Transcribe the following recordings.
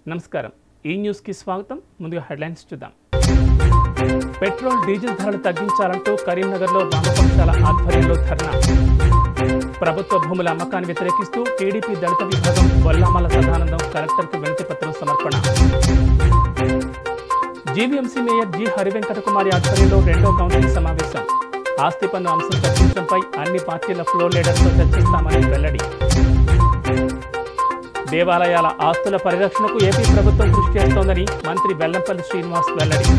నమస్కారం ఈ న్యూస్కి స్వాగతం ముందుగా హెడ్లైన్స్ చూద్దాం పెట్రోల్ డీజిల్ ధరలు తగ్గించాలంటూ కరీంనగర్లో వామపక్షాల ఆధ్వర్యంలో ధర్నా ప్రభుత్వ భూముల అమ్మకాన్ని వ్యతిరేకిస్తూ టీడీపీ దళిత విభాగం బొల్లామల సదానందం కలెక్టర్కు వినతి పత్రం సమర్పణ GVMC mayor G Harivenkata Kumari ఆధ్వర్యంలో రెండో కౌన్సిల్ సమావేశం ఆస్తి పన్ను అంశం చర్చించడంపై అన్ని పార్టీల ఫ్లోర్ లీడర్స్తో చర్చిస్తామని వెల్లడి దేవాలయాల ఆస్తుల పరిరక్షణకు ఏపీ ప్రభుత్వం కృషి చేస్తోందని మంత్రి వెల్లంపల్లి శ్రీనివాస్ వెల్లడి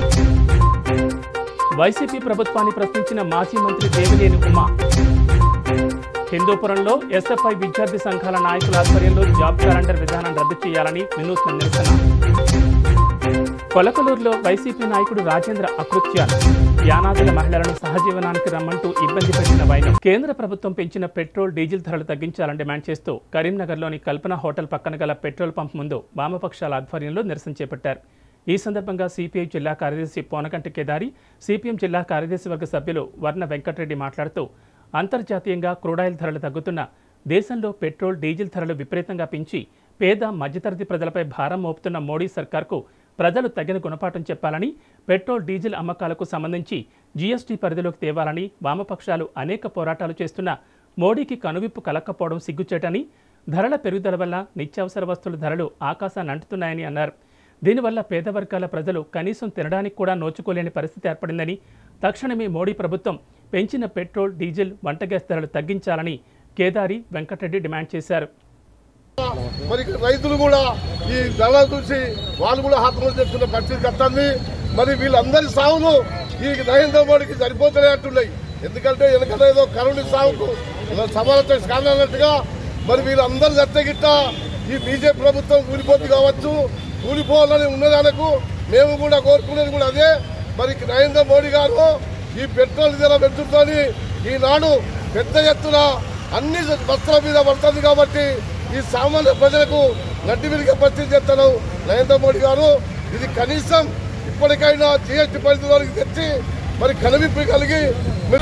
వైసీపీ ప్రభుత్వాన్ని ప్రశ్నించిన మాజీ మంత్రి దేవినేని ఉమా హిందూపురంలో ఎస్ఎఫ్ఐ విద్యార్థి సంఘాల నాయకుల ఆధ్వర్యంలో జాబ్ క్యాలెండర్ విధానం రద్దు చేయాలని వినూత్న నిరసన కొలకలూరులో వైసీపీ నాయకుడు రాజేంద్ర అకృత్యాలు యానాదుల మహిళలను సహజీవనానికి రమ్మంటూ ఇబ్బంది పెట్టిన వైనం కేంద్ర ప్రభుత్వం పెంచిన పెట్రోల్ డీజిల్ ధరలు తగ్గించాలని డిమాండ్ చేస్తూ కరీంనగర్లోని కల్పన హోటల్ పక్కన గల పెట్రోల్ పంప్ ముందు వామపక్షాల ఆధ్వర్యంలో నిరసన చేపట్టారు ఈ సందర్భంగా సిపిఐ జిల్లా కార్యదర్శి పోనకంటి కేదారి సిపిఎం జిల్లా కార్యదర్శి వర్గ సభ్యులు వర్ణ వెంకటరెడ్డి మాట్లాడుతూ అంతర్జాతీయంగా క్రూడాయిల్ ధరలు తగ్గుతున్న దేశంలో పెట్రోల్ డీజిల్ ధరలు విపరీతంగా పెంచి పేద మధ్యతరగతి ప్రజలపై భారం మోపుతున్న మోడీ సర్కార్కు ప్రజలు తగిన గుణపాఠం చెప్పాలని పెట్రోల్ డీజిల్ అమ్మకాలకు సంబంధించి జీఎస్టీ పరిధిలోకి తేవాలని వామపక్షాలు అనేక పోరాటాలు చేస్తున్న మోడీకి కనువిప్పు కలక్కపోవడం సిగ్గుచేటని ధరల పెరుగుదల వల్ల నిత్యావసర వస్తువుల ధరలు ఆకాశాన్ని అంటుతున్నాయని అన్నారు దీనివల్ల పేద వర్గాల ప్రజలు కనీసం తినడానికి కూడా నోచుకోలేని పరిస్థితి ఏర్పడిందని తక్షణమే మోడీ ప్రభుత్వం పెంచిన పెట్రోల్ డీజిల్ వంట గ్యాస్ ధరలు తగ్గించాలని కేదారి వెంకటరెడ్డి డిమాండ్ చేశారు మరి రైతులు కూడా ఈ ధర చూసి వాళ్ళు కూడా ఆత్మహత్య చేస్తున్న పరిస్థితి వస్తుంది మరి వీళ్ళందరి సాగులు ఈ నరేంద్ర మోడీకి సరిపోతలేనట్టున్నాయి ఎందుకంటే వెనకాల ఏదో కరుణ సాగుకు సమానత కానన్నట్టుగా మరి వీళ్ళందరూ దత్తగిట్ట ఈ బీజేపీ ప్రభుత్వం కూలిపోతుంది కావచ్చు కూలిపోవాలని ఉన్నదానికి మేము కూడా కోరుకునేది కూడా అదే మరి నరేంద్ర మోడీ గారు ఈ పెట్రోల్ ధర పెంచుతోని ఈనాడు పెద్ద ఎత్తున అన్ని వస్త్రాల మీద పడుతుంది కాబట్టి ఈ సామాన్య ప్రజలకు నడ్డి విరిగే పరిస్థితి చేస్తాను నరేంద్ర మోడీ గారు ఇది కనీసం ఇప్పటికైనా జిఎస్టీ పరిధిలోకి తెచ్చి మరి కనువిప్పి కలిగి మీరు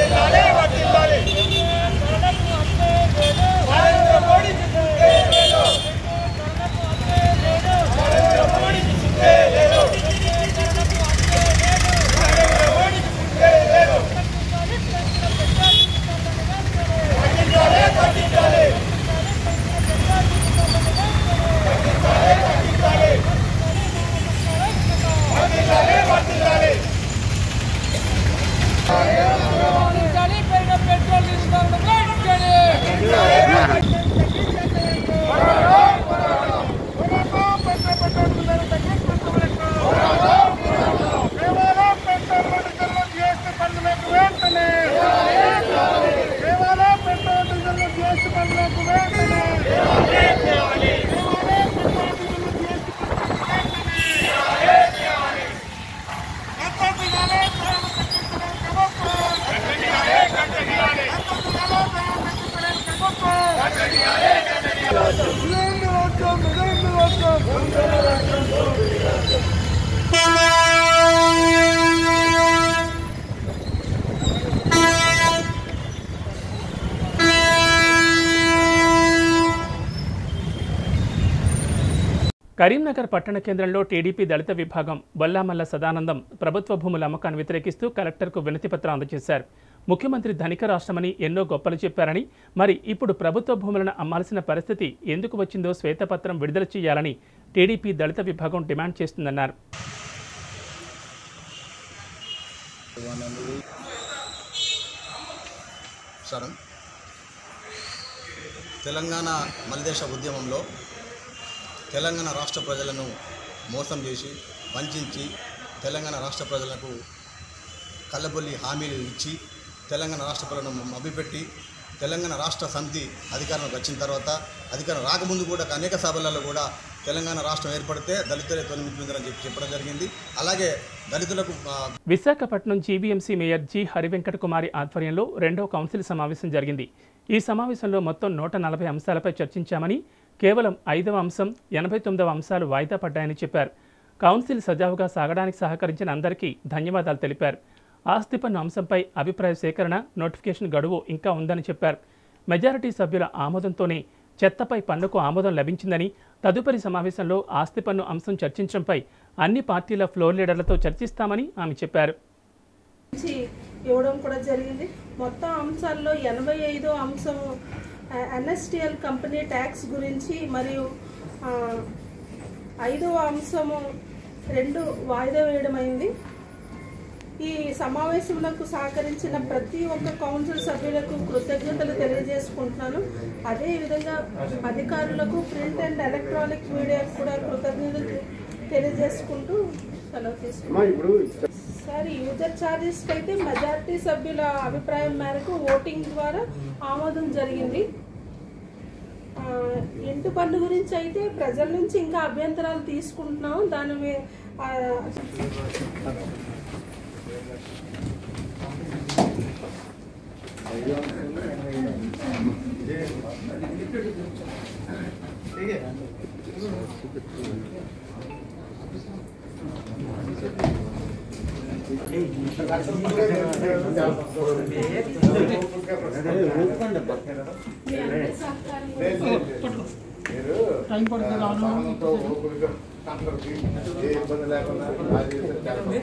ఉంచాలి పైన పెట్రోల్ తీసుకోవడం ఉంచాలి కరీంనగర్ పట్టణ కేంద్రంలో టీడీపీ దళిత విభాగం బొల్లామల్ల సదానందం ప్రభుత్వ భూముల అమ్మకాన్ని వ్యతిరేకిస్తూ కలెక్టర్కు వినతిపత్రం అందజేశారు ముఖ్యమంత్రి ధనిక రాష్ట్రమని ఎన్నో గొప్పలు చెప్పారని మరి ఇప్పుడు ప్రభుత్వ భూములను అమ్మాల్సిన పరిస్థితి ఎందుకు వచ్చిందో శ్వేతపత్రం విడుదల చేయాలని టీడీపీ దళిత విభాగం డిమాండ్ చేస్తుందన్నారు నమస్కారం తెలంగాణ మలిదేశ ఉద్యమంలో తెలంగాణ రాష్ట్ర ప్రజలను మోసం చేసి వంచి తెలంగాణ రాష్ట్ర ప్రజలకు కళ్ళబొల్లి హామీలు ఇచ్చి తెలంగాణ రాష్ట్ర ప్రజలను మభ్యపెట్టి తెలంగాణ రాష్ట్ర సమితి అధికారంలోకి వచ్చిన తర్వాత అధికారం రాకముందు కూడా అనేక సభలలో కూడా తెలంగాణ రాష్ట్రం ఏర్పడితే దళితులే తొలగించుకుందని చెప్పి చెప్పడం జరిగింది అలాగే దళితులకు ఆ, Visakhapatnam GVMC mayor G Harivenkata Kumari ఆధ్వర్యంలో రెండో కౌన్సిల్ సమావేశం జరిగింది ఈ సమావేశంలో మొత్తం నూట నలభై అంశాలపై చర్చించామని కేవలం ఐదవ అంశం ఎనభై తొమ్మిదవ అంశాలు వాయిదా పడ్డాయని చెప్పారు కౌన్సిల్ సజావుగా సాగడానికి సహకరించిన అందరికీ ధన్యవాదాలు తెలిపారు ఆస్తి పన్ను అంశంపై అభిప్రాయ సేకరణ నోటిఫికేషన్ గడువు ఇంకా ఉందని చెప్పారు మెజారిటీ సభ్యుల ఆమోదంతోనే చెత్తపై పన్నుకు ఆమోదం లభించిందని తదుపరి సమావేశంలో ఆస్తి పన్ను అంశం చర్చించడంపై అన్ని పార్టీల ఫ్లోర్ లీడర్లతో చర్చిస్తామని ఆమె చెప్పారు నుంచి ఇవ్వడం కూడా జరిగింది మొత్తం అంశాల్లో ఎనభై ఐదో అంశం ఎన్ఎస్టిఎల్ కంపెనీ ట్యాక్స్ గురించి మరియు ఆ, ఐదవ అంశము రెండు వాయిదా వేయడం అయింది ఈ సమావేశములకు సహకరించిన ప్రతి ఒక్క కౌన్సిల్ సభ్యులకు కృతజ్ఞతలు తెలియజేసుకుంటున్నాను అదేవిధంగా అధికారులకు ప్రింట్ అండ్ ఎలక్ట్రానిక్ మీడియాకు కూడా కృతజ్ఞతలు తెలియజేసుకుంటూ సెలవు తీసుకుంటున్నాను సార్ యూజర్ ఛార్జెస్ అయితే మెజారిటీ సభ్యుల అభిప్రాయం మేరకు ఓటింగ్ ద్వారా ఆమోదం జరిగింది ఆ, ఇంటి పన్ను గురించి అయితే ప్రజల నుంచి ఇంకా అభ్యంతరాలు తీసుకుంటున్నాం దాని మీ- ఆ, మీ అందరి సహకారం కూడా ఏ ఇబ్బంది లేకుండా అది చేస్తే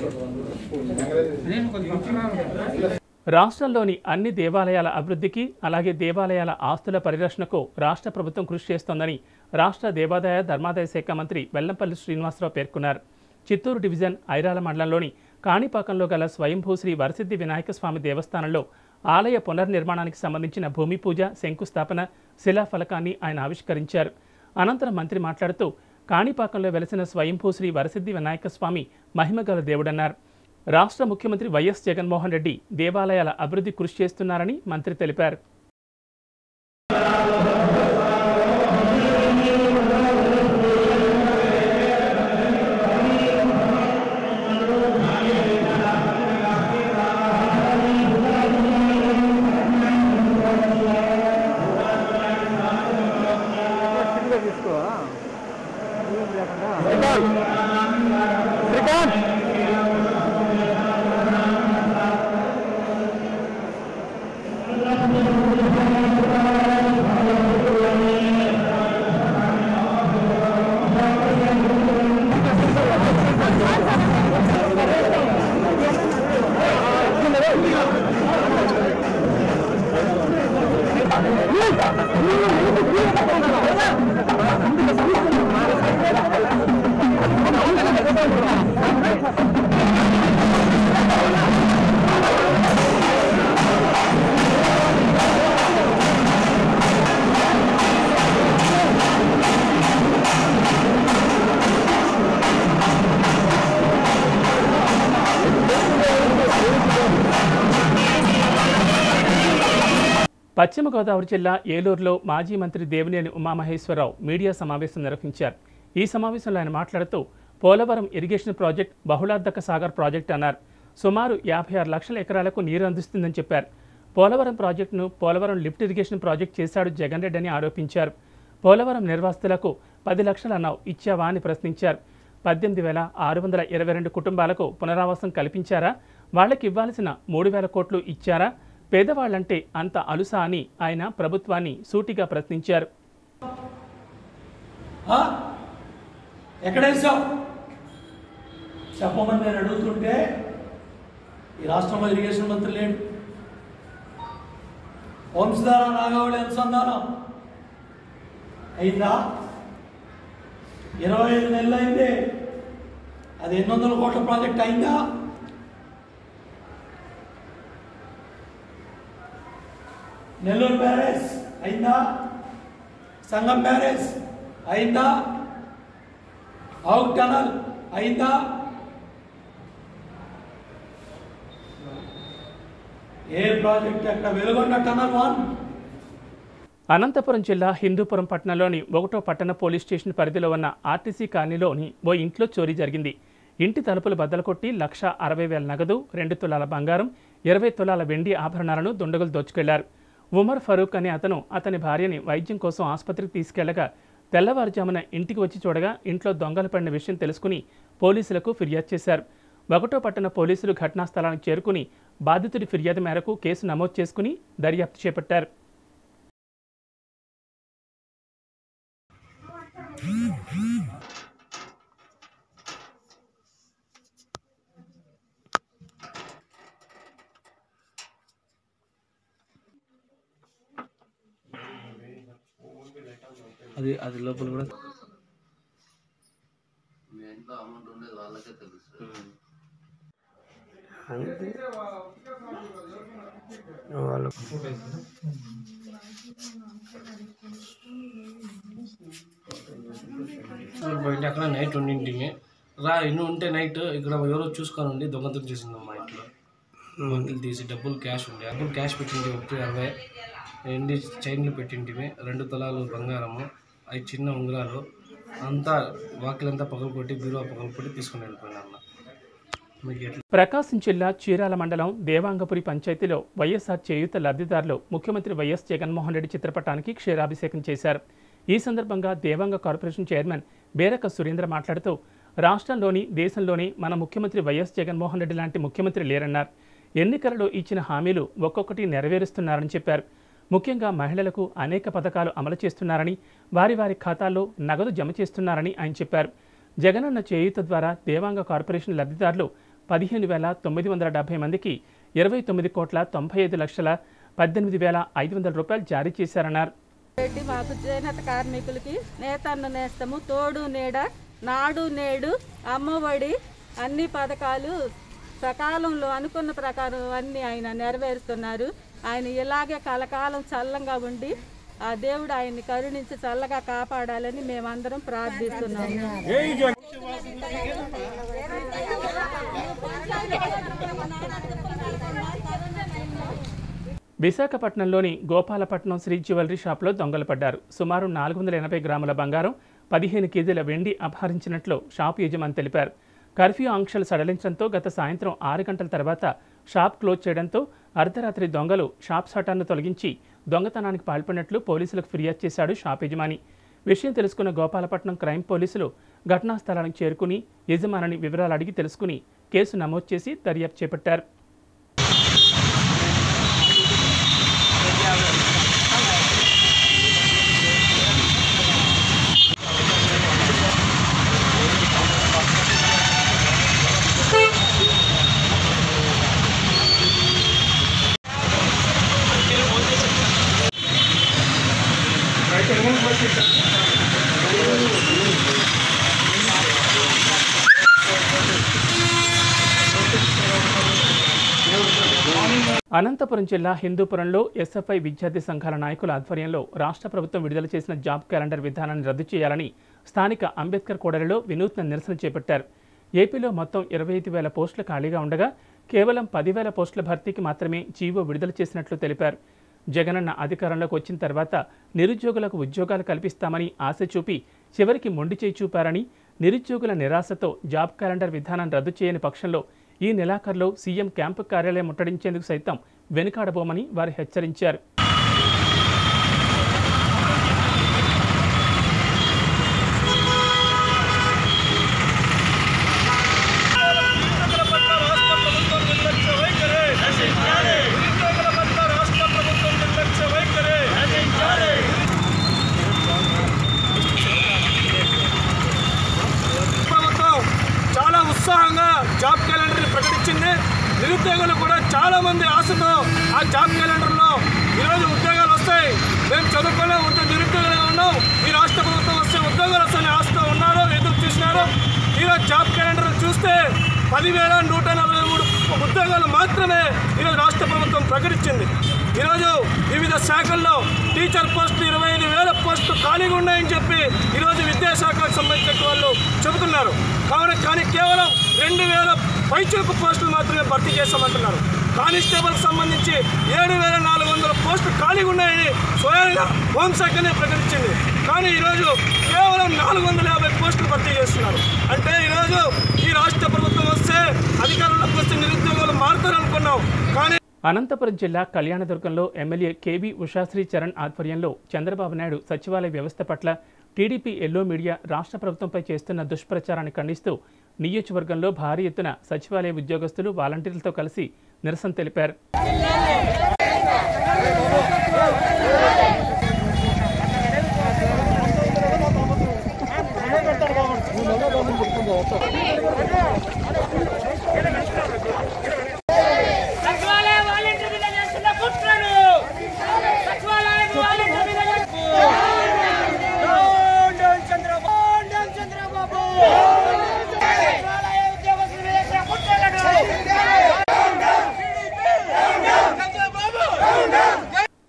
చాలా రాష్ట్రంలోని అన్ని దేవాలయాల అభివృద్ధికి అలాగే దేవాలయాల ఆస్తుల పరిరక్షణకు రాష్ట్ర ప్రభుత్వం కృషి చేస్తోందని రాష్ట్ర దేవాదాయ ధర్మాదాయ శాఖ మంత్రి వెల్లంపల్లి శ్రీనివాసరావు పేర్కొన్నారు చిత్తూరు డివిజన్ ఐరాల మండలంలోని కాణిపాకంలో గల స్వయంభూ శ్రీ వరసిద్ధి వినాయక స్వామి దేవస్థానంలో ఆలయ పునర్నిర్మాణానికి సంబంధించిన భూమి పూజ శంకుస్థాపన శిలాఫలకాన్ని ఆయన ఆవిష్కరించారు అనంతరం మంత్రి మాట్లాడుతూ కాణిపాకంలో వెలసిన స్వయంభూ శ్రీ వరసిద్ధి వినాయక స్వామి మహిమగల దేవుడన్నారు రాష్ట్ర ముఖ్యమంత్రి వైఎస్ జగన్మోహన్ రెడ్డి దేవాలయాల అభివృద్ధి కృషి చేస్తున్నారని మంత్రి తెలిపారు పశ్చిమ గోదావరి జిల్లా ఏలూరులో మాజీ మంత్రి దేవినేని ఉమామహేశ్వరరావు మీడియా సమావేశం నిర్వహించారు ఈ సమావేశంలో ఆయన మాట్లాడుతూ పోలవరం ఇరిగేషన్ ప్రాజెక్ట్ బహుళార్ధక సాగర్ ప్రాజెక్ట్ అన్నారు సుమారు యాభై ఆరు లక్షల ఎకరాలకు నీరు అందిస్తుందని చెప్పారు పోలవరం ప్రాజెక్టును పోలవరం లిఫ్ట్ ఇరిగేషన్ ప్రాజెక్ట్ చేశాడు జగన్ రెడ్డి అని ఆరోపించారు పోలవరం నిర్వాసితులకు పది లక్షల అన్నావు ఇచ్చావా అని ప్రశ్నించారు పద్దెనిమిది వేల ఆరు వందల ఇరవై రెండు కుటుంబాలకు పునరావాసం కల్పించారా వాళ్ళకి ఇవ్వాల్సిన మూడు వేల కోట్లు ఇచ్చారా పేదవాళ్లంటే అంత అలుసా అని ఆయన ప్రభుత్వాన్ని సూటిగా ప్రశ్నించారు ఆ? ఎక్కడ వేసావు చెప్పమని నేను అడుగుతుంటే ఈ రాష్ట్రంలో ఇరిగేషన్ మంత్రి లేడు వంశధార నాగావళి అనుసంధానం అయిందా ఇరవై ఐదు నెలలు అయింది అది ఎన్ని వందల కోట్ల ప్రాజెక్ట్ అయిందా నెల్లూరు బ్యారేజ్ అయిందా సంగం బ్యారేజ్ అయిందా అవుట్ టనల్ అయిందా ఏ ప్రాజెక్ట్ అక్కడ వెలుగొండ టనల్ వన్ అనంతపురం జిల్లా హిందూపురం పట్టణంలోని ఒకటో పట్టణ పోలీస్ స్టేషన్ పరిధిలో ఉన్న ఆర్టీసీ కాలనీలోని ఓ ఇంట్లో చోరీ జరిగింది ఇంటి తలుపులు బద్దలు కొట్టి లక్ష అరవై వేల నగదు రెండు తులాల బంగారం ఇరవై తులాల వెండి ఆభరణాలను దుండగులు దోచుకెళ్లారు ఉమర్ ఫరూక్ అనే అతను అతని భార్యని వైద్యం కోసం ఆసుపత్రికి తీసుకెళ్లగా తెల్లవారుజామున ఇంటికి వచ్చి చూడగా ఇంట్లో దొంగలు పడిన విషయం తెలుసుకుని పోలీసులకు ఫిర్యాదు చేశారు ఒకటో పట్టణ పోలీసులు ఘటనా స్థలానికి చేరుకుని బాధితుడి ఫిర్యాదు మేరకు కేసు నమోదు చేసుకుని దర్యాప్తు చేపట్టారు అది అది లోపల కూడా అంతే వాళ్ళకు బయట అక్కడ నైట్ ఉండింటిమి రా ఇన్ని ఉంటే నైట్ ఇక్కడ ఎవరో చూసుకొని ఉండి దొంగతనం చేసింది మా ఇంట్లో మందులు తీసి డబ్బులు క్యాష్ ఉండే డబ్బులు క్యాష్ పెట్టింది ఒకటి అరవై ఎండి చైన్లు పెట్టింటివి రెండు తలాలు బంగారము అవి చిన్న ఉంగరాలు అంతా వాకిలంతా పగలు కొట్టి బీరువా పగలు కొట్టి తీసుకుని వెళ్ళిపోయినా అన్న మీకు ఎట్లా ప్రకాశం జిల్లా చీరాల మండలం దేవాంగపురి పంచాయతీలో వైఎస్ఆర్ చేయూత లబ్ధిదారులు ముఖ్యమంత్రి వైఎస్ జగన్మోహన్ రెడ్డి చిత్రపటానికి క్షీరాభిషేకం చేశారు ఈ సందర్భంగా దేవాంగ కార్పొరేషన్ చైర్మన్ బేరక సురేంద్ర మాట్లాడుతూ రాష్ట్రంలోని దేశంలోని మన ముఖ్యమంత్రి వైఎస్ జగన్మోహన్ రెడ్డి లాంటి ముఖ్యమంత్రి లేరన్నారు ఎన్నికలలో ఇచ్చిన హామీలు ఒక్కొక్కటి నెరవేరుస్తున్నారని చెప్పారు ముఖ్యంగా మహిళలకు అనేక పథకాలు అమలు చేస్తున్నారని వారి వారి ఖాతాల్లో నగదు జమ చేస్తున్నారని ఆయన చెప్పారు జగనన్న చేయూత ద్వారా దేవాంగ కార్పొరేషన్ లబ్ధిదారులు పదిహేను వేల తొమ్మిది వందల డెబ్బై మందికి ఇరవై తొమ్మిది కోట్ల తొంభై ఐదు లక్షల పద్దెనిమిది వేల ఐదు వందల రూపాయలు జారీ చేశారన్నారు రెడ్డి మాకు చేనేత కార్మికులకి నేతన్న నేస్తము తోడు నీడ నాడు నేడు అమ్మఒడి అన్ని పథకాలు సకాలంలో అనుకున్న ప్రకారం అన్ని ఆయన నెరవేరుస్తున్నారు ఆయన ఇలాగే కలకాలం చల్లంగా ఉండి ఆ దేవుడు ఆయన్ని కరుణించి చల్లగా కాపాడాలని మేమందరం ప్రార్థిస్తున్నాము విశాఖపట్నంలోని గోపాలపట్నం శ్రీ జ్యువెలరీ షాప్లో దొంగలు పడ్డారు సుమారు నాలుగు వందల ఎనభై గ్రాముల బంగారం పదిహేను కేజీల వెండి అపహరించినట్లు షాప్ యజమాని తెలిపారు కర్ఫ్యూ ఆంక్షలు సడలించడంతో గత సాయంత్రం ఆరు గంటల తర్వాత షాప్ క్లోజ్ చేయడంతో అర్ధరాత్రి దొంగలు షాప్ సటాన్ని తొలగించి దొంగతనానికి పాల్పడినట్లు పోలీసులకు ఫిర్యాదు చేశాడు షాప్ యజమాని విషయం తెలుసుకున్న గోపాలపట్నం క్రైమ్ పోలీసులు ఘటనా స్థలానికి చేరుకుని యజమానిని వివరాలు అడిగి తెలుసుకుని కేసు నమోదు చేసి దర్యాప్తు చేపట్టారు అనంతపురం జిల్లా హిందూపురంలో ఎస్ఎఫ్ఐ విద్యార్థి సంఘాల నాయకుల ఆధ్వర్యంలో రాష్ట్ర ప్రభుత్వం విడుదల చేసిన జాబ్ క్యాలెండర్ విధానాన్ని రద్దు చేయాలని స్థానిక అంబేద్కర్ కూడలిలో వినూత్న నిరసన చేపట్టారు ఏపీలో మొత్తం ఇరవై ఐదు వేల పోస్టులు ఖాళీగా ఉండగా కేవలం పదివేల పోస్టుల భర్తీకి మాత్రమే జీవో విడుదల చేసినట్లు తెలిపారు జగనన్న అధికారంలోకి వచ్చిన తర్వాత నిరుద్యోగులకు ఉద్యోగాలు కల్పిస్తామని ఆశ చూపి చివరికి మొండి చేయి చూపారని నిరుద్యోగుల నిరాశతో జాబ్ క్యాలెండర్ విధానం రద్దు చేయని పక్షంలో ఈ నెలాఖరులో సీఎం క్యాంపు కార్యాలయం ముట్టడించేందుకు సైతం వెనుకాడబోమని వారు హెచ్చరించారు ప్రభుత్వం చాలా ఉత్సాహంగా జాబ్ క్యాలెండర్ని ప్రకటించింది నిరుద్యోగులు కూడా చాలా మంది ఆశతో ఆ జాబ్ క్యాలెండర్లో ఈరోజు ఉద్యోగాలు వస్తాయి మేము చదువుకునే ఉంటే నిరుద్యోగులుగా ఉన్నాం ఈ రాష్ట్ర ప్రభుత్వం వస్తే ఉద్యోగాలు వస్తాయని ఆశతో ఉన్నారు ఎదురు చూసినారు ఈరోజు జాబ్ క్యాలెండర్ చూస్తే పదివేల నూట నలభై మూడు ఉద్యోగాలు మాత్రమే ఈరోజు రాష్ట్ర ప్రభుత్వం ప్రకటించింది ఈరోజు వివిధ శాఖల్లో టీచర్ పోస్టులు ఇరవై ఐదు వేల పోస్టులు ఖాళీగా ఉన్నాయని చెప్పి ఈరోజు విద్యాశాఖకు సంబంధించిన వాళ్ళు చెబుతున్నారు కావున కానీ కేవలం రెండు వేల పైచులకు పోస్టులు మాత్రమే భర్తీ చేస్తామంటున్నారు కానిస్టేబుల్కి సంబంధించి ఏడు వేల నాలుగు వందల పోస్టులు ఖాళీగా ఉన్నాయని స్వయంగా హోంశాఖనే ప్రకటించింది కానీ ఈరోజు కేవలం నాలుగు వందల యాభై పోస్టులు భర్తీ చేస్తున్నారు అంటే ఈరోజు ఈ రాష్ట్ర ప్రభుత్వం వస్తే అధికారంలోకి వస్తే నిరుద్యోగులు మారుతారనుకున్నాం కానీ అనంతపురం జిల్లా కళ్యాణదుర్గంలో ఎమ్మెల్యే కేవీ ఉషాశ్రీ చరణ్ ఆధ్వర్యంలో చంద్రబాబు నాయుడు సచివాలయ వ్యవస్థ పట్ల టీడీపీ ఎల్లో మీడియా రాష్ట్ర ప్రభుత్వంపై చేస్తున్న దుష్ప్రచారాన్ని ఖండిస్తూ నియోజకవర్గంలో భారీ ఎత్తున సచివాలయ ఉద్యోగస్తులు వాలంటీర్లతో కలిసి నిరసన తెలిపారు సచివాలయ వాలంటీర్ మీద చేస్తున్న కుట్రను సచివాలయ వాలంటీర్ మీద చేస్తున్న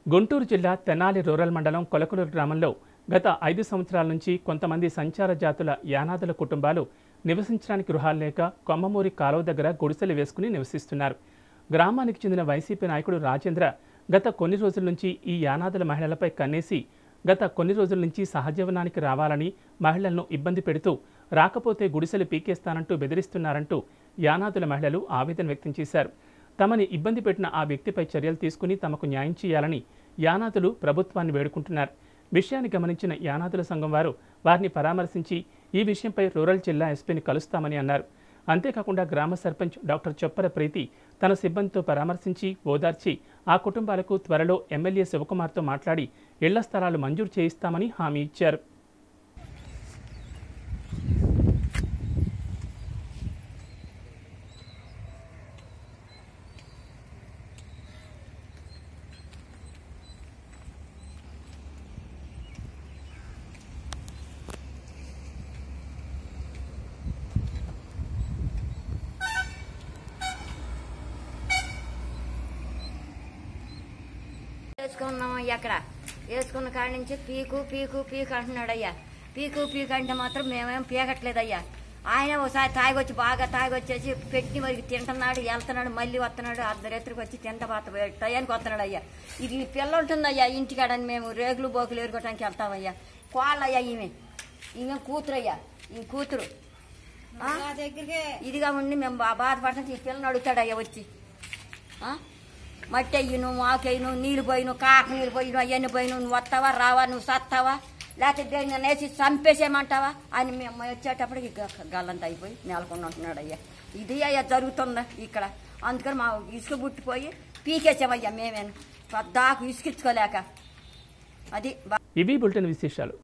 గుంటూరు జిల్లా తెనాలి రూరల్ మండలం కొలకలూరు గ్రామంలో గత ఐదు సంవత్సరాల నుంచి కొంతమంది సంచార జాతుల యానాదుల కుటుంబాలు నివసించడానికి గృహాలు లేక కొమ్మమూరి కాలువ దగ్గర గుడిసెలు వేసుకుని నివసిస్తున్నారు గ్రామానికి చెందిన వైసీపీ నాయకుడు రాజేంద్ర గత కొన్ని రోజుల నుంచి ఈ యానాదుల మహిళలపై కన్నేసి గత కొన్ని రోజుల నుంచి సహజీవనానికి రావాలని మహిళలను ఇబ్బంది పెడుతూ రాకపోతే గుడిసెలు పీకేస్తానంటూ బెదిరిస్తున్నారంటూ యానాదుల మహిళలు ఆవేదన వ్యక్తం చేశారు తమని ఇబ్బంది పెట్టిన ఆ వ్యక్తిపై చర్యలు తీసుకుని తమకు న్యాయం చేయాలని యానాదులు ప్రభుత్వాన్ని వేడుకుంటున్నారు విషయాన్ని గమనించిన యానాదుల సంఘం వారు వారిని పరామర్శించి ఈ విషయంపై రూరల్ జిల్లా ఎస్పీని కలుస్తామని అన్నారు అంతేకాకుండా గ్రామ సర్పంచ్ డాక్టర్ చొప్పర ప్రీతి తన సిబ్బందితో పరామర్శించి ఓదార్చి ఆ కుటుంబాలకు త్వరలో ఎమ్మెల్యే శివకుమార్తో మాట్లాడి ఇళ్ల స్థలాలు మంజూరు చేయిస్తామని హామీ ఇచ్చారు వేసుకున్నాం అయ్యా అక్కడ వేసుకున్న కాడి నుంచి పీకు పీకు పీకు అంటున్నాడు అయ్యా పీకు పీకు అంటే మాత్రం మేమేం పీకట్లేదు అయ్యా ఆయన ఒకసారి తాగొచ్చి బాగా తాగొచ్చేసి పెట్టి మరి తింటున్నాడు వెళ్తున్నాడు మళ్ళీ వస్తున్నాడు అర్ధరాత్రికి వచ్చి తింటపోత టయానికి వస్తున్నాడు అయ్యా ఇది ఈ పిల్ల ఉంటుందయ్యా ఇంటికాడని మేము రేగులు బోకులు ఎరుకోవడానికి వెళ్తామయ్యా కోళ్ళయ్యా ఈమె ఈమె కూతురు అయ్యా ఈ కూతురు ఆ? ఇదిగా ఉండి మేము బా- బాధపడుతుంటే ఈ పిల్లని అడుగుతాడయ్యా వచ్చి ఆ? మట్టి అయ్యను మాకయ్యను నీళ్ళు పోయిను కాక నీళ్ళు పోయిను అవన్నీ పోయిను నువ్వు వస్తావా రావా నువ్వు సత్తావా లేకపోతే దేని వేసి చంపేసేయమంటావా అని మేము వచ్చేటప్పటికి గ- గల్లంత అయిపోయి నెలకొని ఉంటున్నాడు అయ్యా ఇది అయ్యా జరుగుతుందా ఇక్కడ అందుకని మా ఇసుక బుట్టిపోయి పీకేసామయ్యా మేమేను పద్దాకు ఇసుకిచ్చుకోలేక అది బా- ఇవి బులెటిన్ విశేషాలు